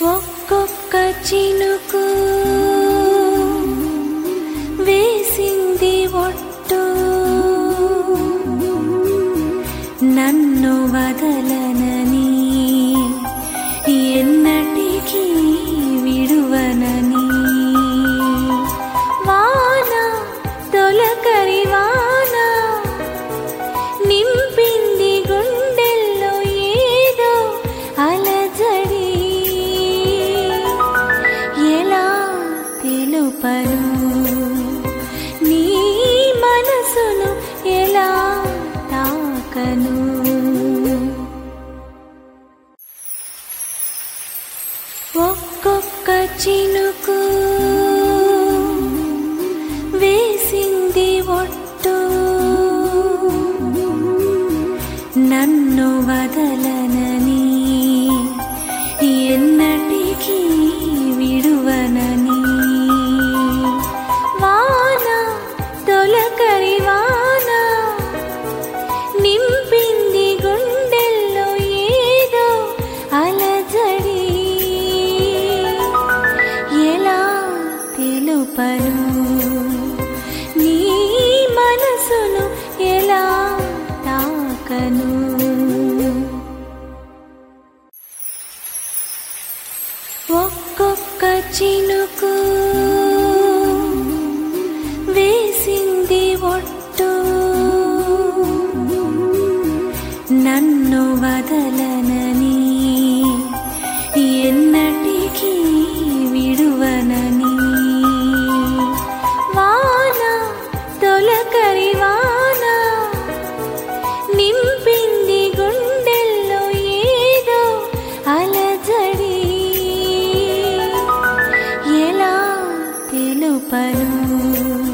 ఒక్కొక్క చినుకు వేసింది ఒట్టు నన్ను వదలనని ఎన్నటికీ విడువనని వాన తొలకరి వాన నింపింది గుండెల్లో ఏదో అలజడి ఎలా తెలుపను నీ మనసును ఎలా తాకను ఒక్కొక్క చినుకు వేసింది ఒట్టు నన్ను వదలనని ఎన్నటికీ విడువనని వాన తొలకరి వాన నింపింది గుండెల్లో ఏదో అలజడి ఎలా తెలుపను నీ మనసును ఎలా తాకను ఒక్కొక్క చినుకు వేసింది ఒట్టు నన్ను వదలనని ఎన్నటికీ విడువనని వాన తొలకరి వాన నింపింది గుండెల్లో ఏదో అలజడి ఎలా తెలుపను